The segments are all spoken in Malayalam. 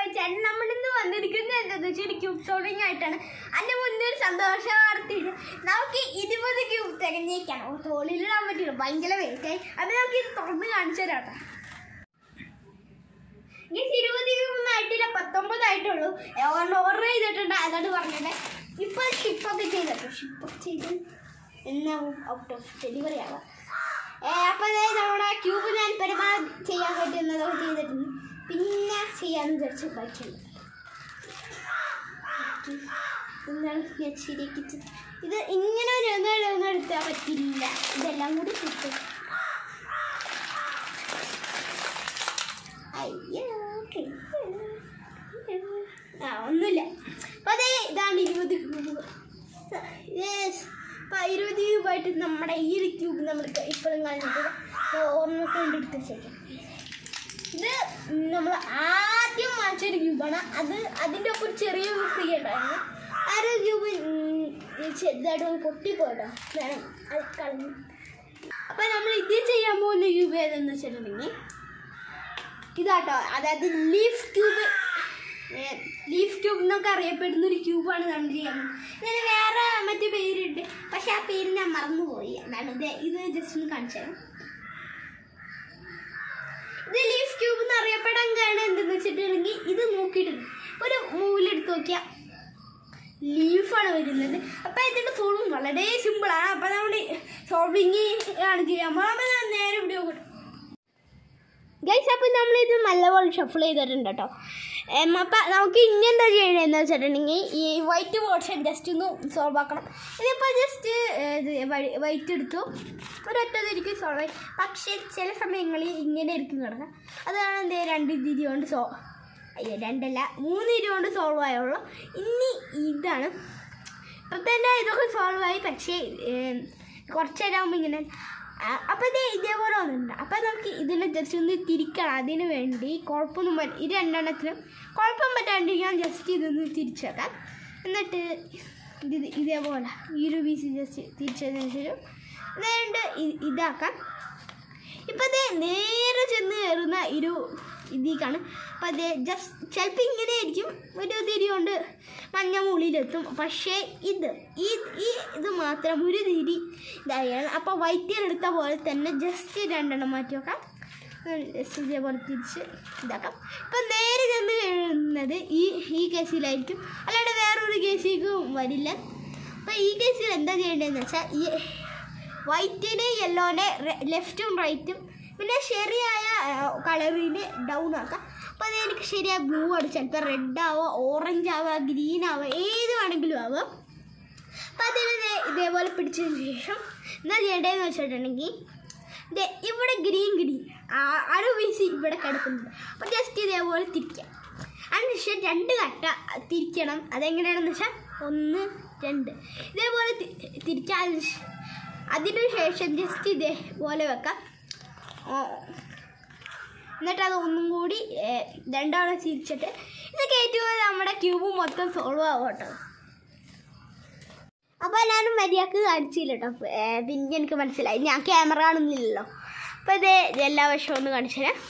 ചേട്ടൻ നമ്മളിൽ നിന്ന് വന്നിരിക്കുന്നത് എന്താണെന്ന് വെച്ചാൽ ക്യൂബ് സോൾവിങ് ആയിട്ടാണ് അതിന്റെ മുന്നേ ഒരു സന്തോഷ വാർത്തയുണ്ട് നമുക്ക് ഇരുപത് ക്യൂബ് തികഞ്ഞേക്കാണ് ഓ, തോളിലിടാൻ പറ്റില്ല ഭയങ്കര വെയിറ്റായി അത് നമുക്ക് ഇത് തുറന്ന് കാണിച്ചു തരാം കേട്ടോ ഇനി ഇരുപത് ക്യൂബൊന്നും ആയിട്ടില്ല പത്തൊമ്പതായിട്ടുള്ളൂ ഓർഡർ ചെയ്തിട്ടുണ്ട് അതാണ് പറഞ്ഞത് ഇപ്പൊ ഷിപ്പൊക്കെ ചെയ്തിട്ടു ഷിപ്പൊക്കെ ചെയ്ത് എന്നാവും ഔട്ട് ഓഫ് ഡെലിവറി ആവാം ഏ, അപ്പൊ അതായത് നമ്മുടെ ക്യൂബ് ഞാൻ പരമാവധി ചെയ്യാൻ പറ്റുന്നതൊക്കെ ചെയ്തിട്ടുണ്ട് പിന്നെ ചെയ്യാന്ന് വിചാരിച്ചു ബാക്കിയുണ്ട് എന്താണ് ഞാൻ ശരിയാക്കിച്ച് ഇത് ഇങ്ങനെ ഒരു ഒന്നും എടുത്താൽ പറ്റില്ല ഇതെല്ലാം കൂടി കിട്ടും അയ്യോ ആ ഒന്നുമില്ല അപ്പൊ അതെ ഇതാണ് ഇരുപത് ക്യൂബ് യെസ് അപ്പൊ ഇരുപത് ക്യൂബായിട്ട് നമ്മുടെ ഈ ഒരു ക്യൂബ് നമ്മൾ ഇപ്പോഴും കാണിച്ചിട്ട് ഓർമ്മ കൊണ്ട് എടുത്ത് വെച്ചേക്കാം ഇത് നമ്മൾ ആദ്യം വാങ്ങിച്ചൊരു ക്യൂബാണ് അത് അതിൻ്റെ ഒപ്പം ഒരു ചെറിയ ഫ്രീ ഉണ്ടായിരുന്നു ആ ഒരു ക്യൂബ് ചെറുതായിട്ട് ഒന്ന് പൊട്ടിപ്പോയിട്ടോ വേണം അത് കളഞ്ഞു അപ്പം നമ്മൾ ഇത് ചെയ്യാൻ പോകുന്ന ക്യൂബ് ഏതെന്ന് വെച്ചിട്ടുണ്ടെങ്കിൽ ഇതാട്ടോ അതായത് ലീഫ് ക്യൂബ് ലീഫ് ക്യൂബ് എന്നൊക്കെ അറിയപ്പെടുന്ന ഒരു ക്യൂബാണ് നമ്മൾ ചെയ്യാൻ പോകുന്നത് ഇതിന് വേറെ മറ്റു പേരുണ്ട് പക്ഷെ ആ പേര് ഞാൻ മറന്നുപോയി എന്താണ് ഇത് ഇത് ജസ്റ്റ് ഒന്ന് കാണിച്ചു തരാം ഇത് ലീഫ് ക്യൂബ് എന്ന് അറിയപ്പെടാൻ കാരണം എന്തെന്ന് വെച്ചിട്ടുണ്ടെങ്കിൽ ഇത് നോക്കിയിട്ടുണ്ട് ഒരു മൂലെടുത്ത് നോക്കിയാൽ ലീഫാണ് വരുന്നത് അപ്പം ഇതിൻ്റെ സോൾവും വളരെ സിമ്പിളാണ് അപ്പം നമ്മൾ സോൾവിങ് ആണ് ചെയ്യാൻ പോകുന്നത് അപ്പം നേരെ വീഡിയോ കൊടുക്കും ഗൈസ് അപ്പം നമ്മളിത് നല്ലപോലെ ഷഫിൾ ചെയ്തിട്ടുണ്ട് കേട്ടോ അപ്പം നമുക്ക് ഇനി എന്താ ചെയ്യണമെന്ന് വെച്ചിട്ടുണ്ടെങ്കിൽ ഈ വൈറ്റ് പോർഷൻ ജസ്റ്റ് ഒന്ന് സോൾവ് ആക്കണം ഇതിപ്പോൾ ജസ്റ്റ് വൈറ്റ് എടുത്തു ഒരൊറ്റ തിരിക്ക് സോൾവ് ആയി പക്ഷേ ചില സമയങ്ങളിൽ ഇങ്ങനെ ഇരിക്കും കിടക്കാം അതാണ് എന്ത് രണ്ട് തിരി കൊണ്ട് സോ അയ്യോ രണ്ടല്ല മൂന്ന് തിരി കൊണ്ട് സോൾവ് ആയുള്ളൂ ഇനി ഇതാണ് ഇപ്പം തന്നെ ഇതൊക്കെ സോൾവ് ആയി പക്ഷേ കുറച്ച് നേരമാകുമ്പോൾ ഇങ്ങനെ അപ്പം ഇത് ഇതേപോലെ ഒന്നുണ്ട് അപ്പം നമുക്ക് ഇതിനെ ജസ്റ്റ് ഒന്ന് തിരിക്കണം അതിന് വേണ്ടി കുഴപ്പമൊന്നും പറ്റ ഇത് രണ്ടെണ്ണത്തിനും കുഴപ്പം പറ്റാണ്ടിരിക്കാൻ ജസ്റ്റ് ഇതൊന്ന് തിരിച്ചു വെക്കാം എന്നിട്ട് ഇത് ഇതേപോലെ ഈ ഒരു പീസ് ജസ്റ്റ് തിരിച്ചതിന് ശേഷം എന്നിട്ട് ഇ- ഇതാക്കാം ഇപ്പം അത് നേരെ ചെന്ന് കയറുന്ന ഒരു ഇതിക്കാണ് അപ്പം അത് ജസ്റ്റ് ചിലപ്പോൾ ഇങ്ങനെ ആയിരിക്കും ഒരു തിരി കൊണ്ട് മഞ്ഞ മുളിയിലെത്തും പക്ഷേ ഇത് ഈ ഈ ഇത് മാത്രം ഒരു തിരി ഇതായാണ് അപ്പോൾ വൈറ്റിൽ എടുത്ത പോലെ തന്നെ ജസ്റ്റ് രണ്ടെണ്ണം മാറ്റി വെക്കാം ജസ്റ്റ് ഇതേപോലെ തിരിച്ച് ഇതാക്കാം ഇപ്പം നേരെ ചെന്ന് കയറുന്നത് ഈ ഈ കേസിലായിരിക്കും അല്ലാണ്ട് വേറൊരു കേസിലേക്കും വരില്ല അപ്പം ഈ കേസിൽ എന്താ ചെയ്യേണ്ടതെന്ന് വെച്ചാൽ ഈ വൈറ്റിന് യെല്ലോനെ ലെഫ്റ്റും റൈറ്റും പിന്നെ ശരിയായ കളറിന് ഡൗൺ ആക്കാം അപ്പോൾ അത് എനിക്ക് ശരിയായ ബ്ലൂ ആണ് ചിലപ്പോൾ റെഡ് ആവുക ഓറഞ്ച് ആവുക ഗ്രീൻ ആവുക ഏത് വേണമെങ്കിലും ആവാം അപ്പം അതിന് ദേ ഇതേപോലെ പിടിച്ചതിന് ശേഷം എന്താ ചെയ്യേണ്ടതെന്ന് വെച്ചിട്ടുണ്ടെങ്കിൽ ദേ ഇവിടെ ഗ്രീൻ ഗ്രീൻ അടു വീശി ഇവിടെ കിടക്കുന്നുണ്ട് അപ്പം ജസ്റ്റ് ഇതേപോലെ തിരിക്കാം അതിനുശേഷം രണ്ട് കട്ട തിരിക്കണം അതെങ്ങനെയാണെന്ന് വെച്ചാൽ ഒന്ന് രണ്ട് ഇതേപോലെ തി- തിരിക്കാം അതിന് ശേ- അതിനു ശേഷം ജസ്റ്റ് ഇതേപോലെ വെക്കാം ഓ. എന്നിട്ട് അത് ഒന്നും കൂടി ഏ, രണ്ടാമത് തിരിച്ചിട്ട് ഇത് കയറ്റുമ്പോൾ നമ്മുടെ ക്യൂബ് മൊത്തം സോൾവ് ആവും കേട്ടോ അപ്പോൾ ഞാനും മര്യാദക്ക് കാണിച്ചില്ല കേട്ടോ ഏ, പിന്നെ എനിക്ക് മനസ്സിലായി ഞാൻ ക്യാമറ കാണുന്നില്ലല്ലോ അപ്പോൾ ഇത് എല്ലാ വശവും ഒന്ന് കാണിച്ചു തരാം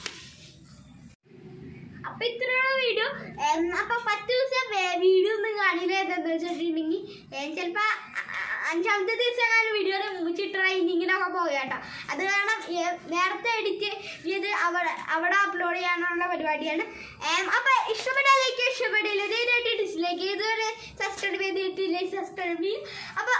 അപ്പൊ ഇത്രയുള്ള വീഡിയോ അപ്പൊ പത്ത് ദിവസം വീഡിയോ ഒന്നും കാണില്ല എന്താന്ന് വെച്ചിട്ടുണ്ടെങ്കിൽ ചിലപ്പോ അ- അ- അഞ്ചാമത്തെ ദിവസം ഞാൻ വീഡിയോയുടെ മൂച്ച് ട്രെയിനിങ്ങിനൊക്കെ പോയാട്ടോ അത് കാരണം ഏ, നേരത്തെ എഡിറ്റ് ചെയ്ത് അവിടെ അവിടെ അപ്ലോഡ് ചെയ്യാനുള്ള പരിപാടിയാണ് ഏം, അപ്പൊ ഇഷ്ടപ്പെട്ടാൽ ലൈക്ക് ഇഷ്ടപ്പെട്ടില്ല ഇതേതായിട്ട് ഡിസ്ലൈക്ക് ഇതുവരെ സബ്സ്ക്രൈബ് ചെയ്തിട്ടില്ലേ സബ്സ്ക്രൈബ് ചെയ്യും അപ്പൊ